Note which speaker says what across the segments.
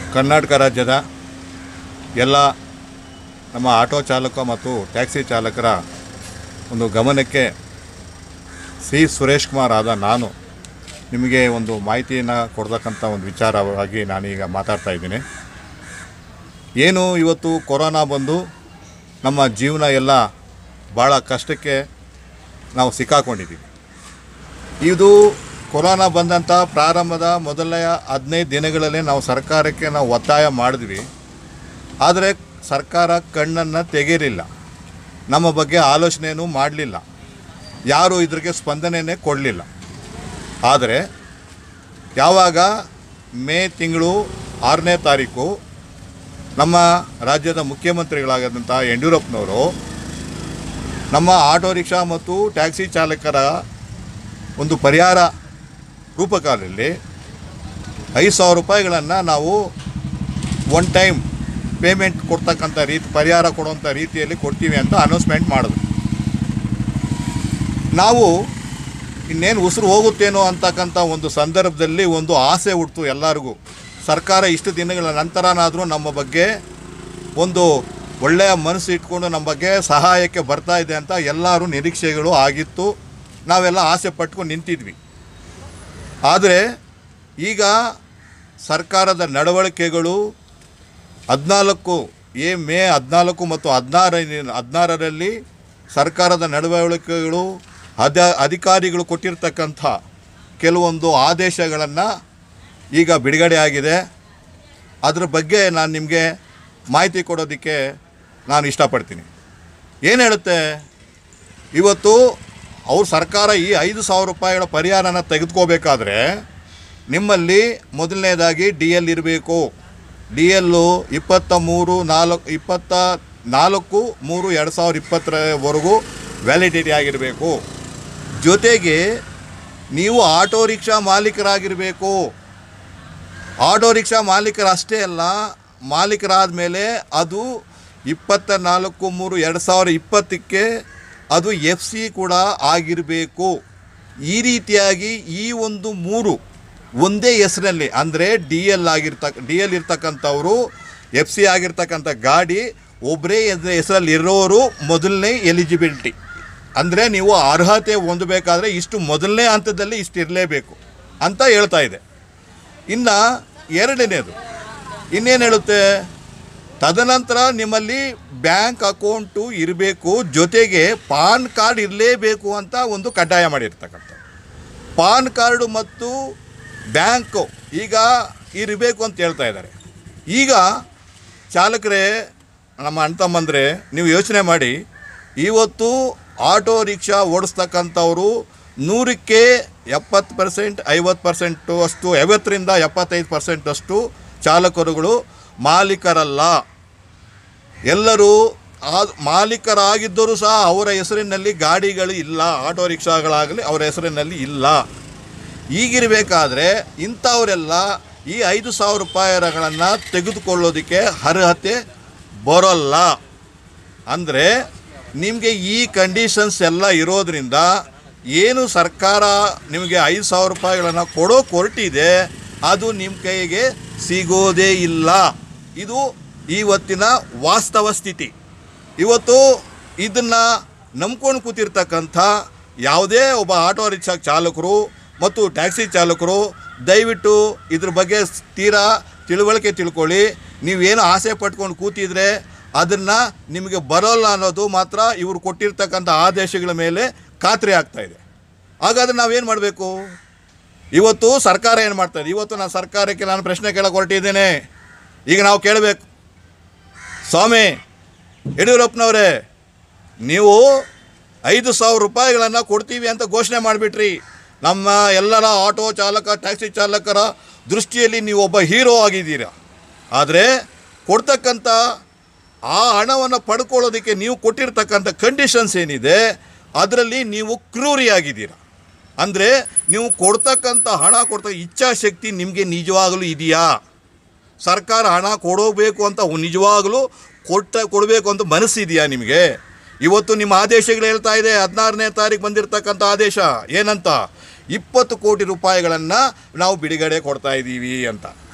Speaker 1: ಕರ್ನಾಟಕ ರಾಜ್ಯದ ಎಲ್ಲ ನಮ್ಮ ಆಟೋ ಚಾಲಕ ಮತ್ತು ಟ್ಯಾಕ್ಸಿ ಚಾಲಕರ ಒಂದು ಗಮನಕ್ಕೆ ಸಿ ಸುರೇಶ್ ಕುಮಾರ್ ಆದ ನಾನು ನಿಮಗೆ ಒಂದು ಮಾಹಿತಿಯನ್ನು ಕೊಡ್ತಕ್ಕಂಥ ಒಂದು ವಿಚಾರವಾಗಿ ನಾನೀಗ ಮಾತಾಡ್ತಾ ಇದ್ದೀನಿ ಏನು ಇವತ್ತು ಕೊರೋನಾ ಬಂದು ನಮ್ಮ ಜೀವನ ಎಲ್ಲ ಭಾಳ ಕಷ್ಟಕ್ಕೆ ನಾವು ಸಿಕ್ಕಾಕೊಂಡಿದ್ದೀವಿ ಇದು ಕೊರೋನಾ ಬಂದಂಥ ಪ್ರಾರಂಭದ ಮೊದಲನೆಯ ಹದಿನೈದು ದಿನಗಳಲ್ಲೇ ನಾವು ಸರ್ಕಾರಕ್ಕೆ ನಾವು ಒತ್ತಾಯ ಮಾಡಿದ್ವಿ ಆದರೆ ಸರ್ಕಾರ ಕಣ್ಣನ್ನು ತೆಗೆಯಲಿಲ್ಲ ನಮ್ಮ ಬಗ್ಗೆ ಆಲೋಚನೆಯೂ ಮಾಡಲಿಲ್ಲ ಯಾರು ಇದ್ರಿಗೆ ಸ್ಪಂದನೆಯೇ ಕೊಡಲಿಲ್ಲ ಆದರೆ ಯಾವಾಗ ಮೇ ತಿಂಗಳು ಆರನೇ ತಾರೀಕು ನಮ್ಮ ರಾಜ್ಯದ ಮುಖ್ಯಮಂತ್ರಿಗಳಾದಂಥ ಯಡಿಯೂರಪ್ಪನವರು ನಮ್ಮ ಆಟೋ ರಿಕ್ಷಾ ಮತ್ತು ಟ್ಯಾಕ್ಸಿ ಚಾಲಕರ ಒಂದು ಪರಿಹಾರ ರೂಪಕಾಲದಲ್ಲಿ ಐದು ಸಾವಿರ ರೂಪಾಯಿಗಳನ್ನು ನಾವು ಒನ್ ಟೈಮ್ ಪೇಮೆಂಟ್ ಕೊಡ್ತಕ್ಕಂಥ ರೀತಿ ಪರಿಹಾರ ಕೊಡುವಂಥ ರೀತಿಯಲ್ಲಿ ಕೊಡ್ತೀವಿ ಅಂತ ಅನೌನ್ಸ್ಮೆಂಟ್ ಮಾಡಿದ್ರು ನಾವು ಇನ್ನೇನು ಉಸಿರು ಹೋಗುತ್ತೇನೋ ಅಂತಕ್ಕಂಥ ಒಂದು ಸಂದರ್ಭದಲ್ಲಿ ಒಂದು ಆಸೆ ಹುಟ್ಟಿತು ಎಲ್ಲರಿಗೂ ಸರ್ಕಾರ ಇಷ್ಟು ದಿನಗಳ ನಂತರನಾದರೂ ನಮ್ಮ ಬಗ್ಗೆ ಒಂದು ಒಳ್ಳೆಯ ಮನಸ್ಸು ಇಟ್ಕೊಂಡು ನಮ್ಮ ಬಗ್ಗೆ ಸಹಾಯಕ್ಕೆ ಬರ್ತಾ ಇದೆ ಅಂತ ಎಲ್ಲರೂ ನಿರೀಕ್ಷೆಗಳು ಆಗಿತ್ತು ನಾವೆಲ್ಲ ಆಸೆ ಪಟ್ಕೊಂಡು ನಿಂತಿದ್ವಿ ಆದರೆ ಈಗ ಸರ್ಕಾರದ ನಡವಳಿಕೆಗಳು ಹದಿನಾಲ್ಕು ಎ ಮೇ ಹದಿನಾಲ್ಕು ಮತ್ತು ಹದಿನಾರ ಹದಿನಾರರಲ್ಲಿ ಸರ್ಕಾರದ ನಡವಳಿಕೆಗಳು ಅದ ಅಧಿಕಾರಿಗಳು ಕೊಟ್ಟಿರ್ತಕ್ಕಂಥ ಕೆಲವೊಂದು ಆದೇಶಗಳನ್ನು ಈಗ ಬಿಡುಗಡೆ ಆಗಿದೆ ಅದ್ರ ಬಗ್ಗೆ ನಾನು ನಿಮಗೆ ಮಾಹಿತಿ ಕೊಡೋದಕ್ಕೆ ನಾನು ಇಷ್ಟಪಡ್ತೀನಿ ಏನು ಹೇಳುತ್ತೆ ಇವತ್ತು ಅವ್ರ ಸರ್ಕಾರ ಈ ಐದು ಸಾವಿರ ರೂಪಾಯಿಗಳ ಪರಿಹಾರನ ತೆಗೆದುಕೋಬೇಕಾದ್ರೆ ನಿಮ್ಮಲ್ಲಿ ಮೊದಲನೇದಾಗಿ ಡಿ ಎಲ್ ಇರಬೇಕು ಡಿ ಎಲ್ಲು ಇಪ್ಪತ್ತ ಮೂರು ನಾಲ್ಕು ಇಪ್ಪತ್ತ ನಾಲ್ಕು ಮೂರು ಎರಡು ಸಾವಿರದ ಇಪ್ಪತ್ತರವರೆಗೂ ವ್ಯಾಲಿಡಿಟಿ ಆಗಿರಬೇಕು ಜೊತೆಗೆ ನೀವು ಆಟೋ ರಿಕ್ಷಾ ಮಾಲೀಕರಾಗಿರಬೇಕು ಆಟೋ ರಿಕ್ಷಾ ಮಾಲೀಕರು ಅಷ್ಟೇ ಅಲ್ಲ ಮಾಲೀಕರಾದ ಮೇಲೆ ಅದು ಇಪ್ಪತ್ತ ನಾಲ್ಕು ಮೂರು ಎರಡು ಸಾವಿರ ಇಪ್ಪತ್ತಕ್ಕೆ ಅದು ಎಫ್ ಸಿ ಕೂಡ ಆಗಿರಬೇಕು ಈ ರೀತಿಯಾಗಿ ಈ ಒಂದು ಮೂರು ಒಂದೇ ಹೆಸರಲ್ಲಿ ಅಂದರೆ ಡಿ ಎಲ್ ಆಗಿರ್ತಕ್ಕ ಡಿ ಎಲ್ ಇರ್ತಕ್ಕಂಥವ್ರು ಎಫ್ ಸಿ ಆಗಿರ್ತಕ್ಕಂಥ ಗಾಡಿ ಒಬ್ಬರೇ ಹೆಸರಲ್ಲಿ ಇರೋರು ಮೊದಲನೇ ಎಲಿಜಿಬಿಲಿಟಿ ಅಂದರೆ ನೀವು ಅರ್ಹತೆ ಹೊಂದಬೇಕಾದ್ರೆ ಇಷ್ಟು ಮೊದಲನೇ ಹಂತದಲ್ಲಿ ಇಷ್ಟು ಇರಲೇಬೇಕು ಅಂತ ಹೇಳ್ತಾ ಇದೆ ಇನ್ನು ಎರಡನೇದು ಇನ್ನೇನು ಹೇಳುತ್ತೆ ತದನಂತರ ನಿಮ್ಮಲ್ಲಿ ಬ್ಯಾಂಕ್ ಅಕೌಂಟು ಇರಬೇಕು ಜೊತೆಗೆ ಪಾನ್ ಕಾರ್ಡ್ ಇರಲೇಬೇಕು ಅಂತ ಒಂದು ಕಡ್ಡಾಯ ಮಾಡಿರ್ತಕ್ಕಂಥ ಪಾನ್ ಕಾರ್ಡು ಮತ್ತು ಬ್ಯಾಂಕು ಈಗ ಇರಬೇಕು ಅಂತ ಹೇಳ್ತಾ ಇದ್ದಾರೆ ಈಗ ಚಾಲಕರೇ ನಮ್ಮ ಅಣ್ಣ ತಮ್ಮಂದರೆ ನೀವು ಯೋಚನೆ ಮಾಡಿ ಇವತ್ತು ಆಟೋ ರಿಕ್ಷಾ ಓಡಿಸ್ತಕ್ಕಂಥವ್ರು ನೂರಕ್ಕೆ ಎಪ್ಪತ್ತು ಪರ್ಸೆಂಟ್ ಐವತ್ತು ಪರ್ಸೆಂಟು ಅಷ್ಟು ಐವತ್ತರಿಂದ ಎಪ್ಪತ್ತೈದು ಪರ್ಸೆಂಟ್ ಅಷ್ಟು ಚಾಲಕರುಗಳು ಮಾಲೀಕರಲ್ಲ ಎಲ್ಲರೂ ಆ ಮಾಲೀಕರಾಗಿದ್ದರೂ ಸಹ ಅವರ ಹೆಸರಿನಲ್ಲಿ ಗಾಡಿಗಳು ಇಲ್ಲ ಆಟೋ ರಿಕ್ಷಾಗಳಾಗಲಿ ಅವರ ಹೆಸರಿನಲ್ಲಿ ಇಲ್ಲ ಈಗಿರಬೇಕಾದ್ರೆ ಇಂಥವರೆಲ್ಲ ಈ ಐದು ಸಾವಿರ ರೂಪಾಯಿಗಳನ್ನು ತೆಗೆದುಕೊಳ್ಳೋದಕ್ಕೆ ಅರ್ಹತೆ ಬರೋಲ್ಲ ಅಂದರೆ ನಿಮಗೆ ಈ ಕಂಡೀಷನ್ಸ್ ಎಲ್ಲ ಇರೋದ್ರಿಂದ ಏನು ಸರ್ಕಾರ ನಿಮಗೆ ಐದು ಸಾವಿರ ರೂಪಾಯಿಗಳನ್ನು ಕೊಡೋ ಕೊರಟಿದೆ ಅದು ನಿಮ್ಮ ಕೈಗೆ ಸಿಗೋದೇ ಇಲ್ಲ ಇದು ಇವತ್ತಿನ ವಾಸ್ತವ ಸ್ಥಿತಿ ಇವತ್ತು ಇದನ್ನು ನಂಬ್ಕೊಂಡು ಕೂತಿರ್ತಕ್ಕಂಥ ಯಾವುದೇ ಒಬ್ಬ ಆಟೋ ರಿಕ್ಷಾ ಚಾಲಕರು ಮತ್ತು ಟ್ಯಾಕ್ಸಿ ಚಾಲಕರು ದಯವಿಟ್ಟು ಇದ್ರ ಬಗ್ಗೆ ತೀರಾ ತಿಳುವಳಿಕೆ ತಿಳ್ಕೊಳ್ಳಿ ನೀವೇನು ಆಸೆ ಪಟ್ಕೊಂಡು ಕೂತಿದ್ರೆ ಅದನ್ನು ನಿಮಗೆ ಬರೋಲ್ಲ ಅನ್ನೋದು ಮಾತ್ರ ಇವರು ಕೊಟ್ಟಿರ್ತಕ್ಕಂಥ ಆದೇಶಗಳ ಮೇಲೆ ಖಾತ್ರಿ ಆಗ್ತಾ ಇದೆ ಹಾಗಾದ್ರೆ ನಾವೇನು ಮಾಡಬೇಕು ಇವತ್ತು ಸರ್ಕಾರ ಏನು ಮಾಡ್ತಾ ಇದೆ ಇವತ್ತು ನಾನು ಸರ್ಕಾರಕ್ಕೆ ನಾನು ಪ್ರಶ್ನೆ ಕೇಳಕ್ಕೆ ಹೊರಟಿದ್ದೇನೆ ಈಗ ನಾವು ಕೇಳಬೇಕು ಸ್ವಾಮಿ ಯಡಿಯೂರಪ್ಪನವರೇ ನೀವು ಐದು ಸಾವಿರ ರೂಪಾಯಿಗಳನ್ನು ಕೊಡ್ತೀವಿ ಅಂತ ಘೋಷಣೆ ಮಾಡಿಬಿಟ್ರಿ ನಮ್ಮ ಎಲ್ಲರ ಆಟೋ ಚಾಲಕ ಟ್ಯಾಕ್ಸಿ ಚಾಲಕರ ದೃಷ್ಟಿಯಲ್ಲಿ ನೀವು ಒಬ್ಬ ಹೀರೋ ಆಗಿದ್ದೀರಾ ಆದರೆ ಕೊಡ್ತಕ್ಕಂಥ ಆ ಹಣವನ್ನು ಪಡ್ಕೊಳ್ಳೋದಕ್ಕೆ ನೀವು ಕೊಟ್ಟಿರ್ತಕ್ಕಂಥ ಕಂಡೀಷನ್ಸ್ ಏನಿದೆ ಅದರಲ್ಲಿ ನೀವು ಕ್ರೂರಿಯಾಗಿದ್ದೀರಾ ಅಂದರೆ ನೀವು ಕೊಡ್ತಕ್ಕಂಥ ಹಣ ಕೊಡ್ತಕ್ಕ ಇಚ್ಛಾಶಕ್ತಿ ನಿಮಗೆ ನಿಜವಾಗಲೂ ಇದೆಯಾ ಸರ್ಕಾರ ಹಣ ಕೊಡೋಬೇಕು ಅಂತ ನಿಜವಾಗಲೂ ಕೊಟ್ಟ ಕೊಡಬೇಕು ಅಂತ ಮನಸ್ಸಿದೆಯಾ ನಿಮಗೆ ಇವತ್ತು ನಿಮ್ಮ ಆದೇಶಗಳು ಹೇಳ್ತಾ ಇದೆ ಹದಿನಾರನೇ ತಾರೀಕು ಬಂದಿರತಕ್ಕಂಥ ಆದೇಶ ಏನಂತ ಇಪ್ಪತ್ತು ಕೋಟಿ ರೂಪಾಯಿಗಳನ್ನು ನಾವು ಬಿಡುಗಡೆ ಕೊಡ್ತಾ ಇದ್ದೀವಿ ಅಂತ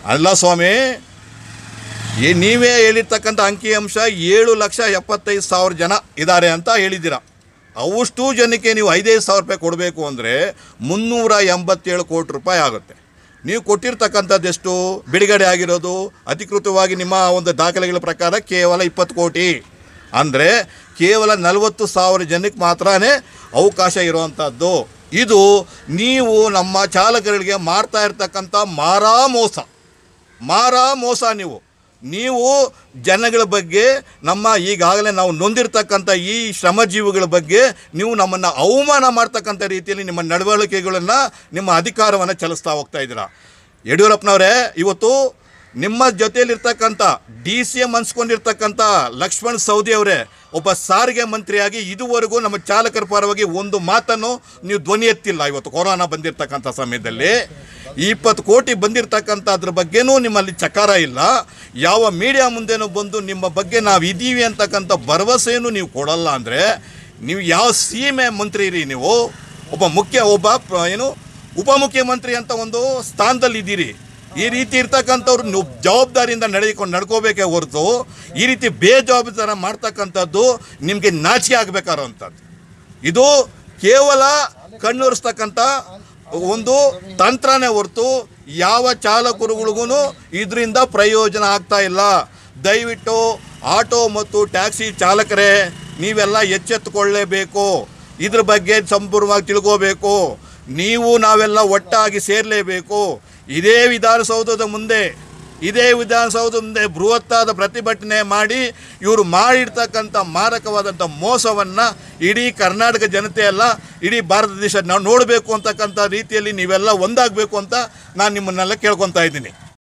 Speaker 1: ಅಲ್ಲ ಸ್ವಾಮಿ ಈ ನೀವೇ ಹೇಳಿರ್ತಕ್ಕಂಥ ಅಂಕಿಅಂಶ ಏಳು ಲಕ್ಷ ಎಪ್ಪತ್ತೈದು ಸಾವಿರ ಜನ ಇದ್ದಾರೆ ಅಂತ ಹೇಳಿದ್ದೀರ ಅವಷ್ಟು ಜನಕ್ಕೆ ನೀವು ಐದೈದು ಸಾವಿರ ರೂಪಾಯಿ ಕೊಡಬೇಕು ಅಂದರೆ ಮುನ್ನೂರ ಎಂಬತ್ತೇಳು ಕೋಟಿ ರೂಪಾಯಿ ಆಗುತ್ತೆ ನೀವು ಕೊಟ್ಟಿರ್ತಕ್ಕಂಥದ್ದು ಎಷ್ಟು ಬಿಡುಗಡೆ ಆಗಿರೋದು ಅಧಿಕೃತವಾಗಿ ನಿಮ್ಮ ಒಂದು ದಾಖಲೆಗಳ ಪ್ರಕಾರ ಕೇವಲ ಇಪ್ಪತ್ತು ಕೋಟಿ ಅಂದರೆ ಕೇವಲ ನಲವತ್ತು ಸಾವಿರ ಜನಕ್ಕೆ ಮಾತ್ರನೇ ಅವಕಾಶ ಇರುವಂಥದ್ದು ಇದು ನೀವು ನಮ್ಮ ಚಾಲಕರಿಗೆ ಮಾಡ್ತಾ ಇರ್ತಕ್ಕಂಥ ಮಾರಾ ಮೋಸ ಮಾರ ಮೋಸ ನೀವು ನೀವು ಜನಗಳ ಬಗ್ಗೆ ನಮ್ಮ ಈಗಾಗಲೇ ನಾವು ನೊಂದಿರ್ತಕ್ಕಂಥ ಈ ಶ್ರಮಜೀವಿಗಳ ಬಗ್ಗೆ ನೀವು ನಮ್ಮನ್ನು ಅವಮಾನ ಮಾಡ್ತಕ್ಕಂಥ ರೀತಿಯಲ್ಲಿ ನಿಮ್ಮ ನಡವಳಿಕೆಗಳನ್ನು ನಿಮ್ಮ ಅಧಿಕಾರವನ್ನು ಚಲಿಸ್ತಾ ಹೋಗ್ತಾ ಇದ್ದೀರಾ ಯಡಿಯೂರಪ್ಪನವರೇ ಇವತ್ತು ನಿಮ್ಮ ಜೊತೆಯಲ್ಲಿರ್ತಕ್ಕಂಥ ಡಿ ಸಿ ಎಮ್ ಅನ್ಸ್ಕೊಂಡಿರ್ತಕ್ಕಂಥ ಲಕ್ಷ್ಮಣ್ ಸೌದಿ ಅವರೇ ಒಬ್ಬ ಸಾರಿಗೆ ಮಂತ್ರಿಯಾಗಿ ಇದುವರೆಗೂ ನಮ್ಮ ಚಾಲಕರ ಪರವಾಗಿ ಒಂದು ಮಾತನ್ನು ನೀವು ಧ್ವನಿ ಎತ್ತಿಲ್ಲ ಇವತ್ತು ಕೊರೋನಾ ಬಂದಿರತಕ್ಕಂಥ ಸಮಯದಲ್ಲಿ ಇಪ್ಪತ್ತು ಕೋಟಿ ಬಂದಿರತಕ್ಕಂಥದ್ರ ಬಗ್ಗೆನೂ ನಿಮ್ಮಲ್ಲಿ ಚಕಾರ ಇಲ್ಲ ಯಾವ ಮೀಡಿಯಾ ಮುಂದೆನೂ ಬಂದು ನಿಮ್ಮ ಬಗ್ಗೆ ನಾವು ಇದ್ದೀವಿ ಅಂತಕ್ಕಂಥ ಭರವಸೆಯನ್ನು ನೀವು ಕೊಡಲ್ಲ ಅಂದರೆ ನೀವು ಯಾವ ಸೀಮೆ ಮಂತ್ರಿ ರೀ ನೀವು ಒಬ್ಬ ಮುಖ್ಯ ಒಬ್ಬ ಪ್ರ- ಏನು ಉಪಮುಖ್ಯಮಂತ್ರಿ ಅಂತ ಒಂದು ಸ್ಥಾನದಲ್ಲಿ ಇದ್ದೀರಿ ಈ ರೀತಿ ಇರ್ತಕ್ಕಂಥವ್ರು ನೀವು ಜವಾಬ್ದಾರಿಯಿಂದ ನಡೆದುಕೊಂಡು ನಡ್ಕೋಬೇಕೇ ಹೊರತು ಈ ರೀತಿ ಬೇಜವಾಬ್ದಾರ ಮಾಡ್ತಕ್ಕಂಥದ್ದು ನಿಮಗೆ ನಾಚಿಕೆ ಆಗಬೇಕಾರಂಥದ್ದು ಇದು ಕೇವಲ ಕಣ್ಣುರಿಸ್ತಕ್ಕಂಥ ಒಂದು ತಂತ್ರನೇ ಹೊರತು ಯಾವ ಚಾಲಕರುಗಳಿಗೂ ಇದರಿಂದ ಪ್ರಯೋಜನ ಆಗ್ತಾ ಇಲ್ಲ ದಯವಿಟ್ಟು ಆಟೋ ಮತ್ತು ಟ್ಯಾಕ್ಸಿ ಚಾಲಕರೇ ನೀವೆಲ್ಲ ಎಚ್ಚೆತ್ತುಕೊಳ್ಳೇಬೇಕು ಇದ್ರ ಬಗ್ಗೆ ಸಂಪೂರ್ಣವಾಗಿ ತಿಳ್ಕೋಬೇಕು ನೀವು ನಾವೆಲ್ಲ ಒಟ್ಟಾಗಿ ಸೇರಲೇಬೇಕು ಇದೇ ವಿಧಾನಸೌಧದ ಮುಂದೆ ಇದೇ ವಿಧಾನಸೌಧ ಮುಂದೆ ಬೃಹತ್ತಾದ ಪ್ರತಿಭಟನೆ ಮಾಡಿ ಇವರು ಮಾಡಿರ್ತಕ್ಕಂಥ ಮಾರಕವಾದಂಥ ಮೋಸವನ್ನು ಇಡೀ ಕರ್ನಾಟಕ ಜನತೆ ಎಲ್ಲ ಇಡೀ ಭಾರತ ದೇಶ ನಾವು ನೋಡಬೇಕು ಅಂತಕ್ಕಂಥ ರೀತಿಯಲ್ಲಿ ನೀವೆಲ್ಲ ಒಂದಾಗಬೇಕು ಅಂತ ನಾನು ನಿಮ್ಮನ್ನೆಲ್ಲ ಕೇಳ್ಕೊತಾ ಇದ್ದೀನಿ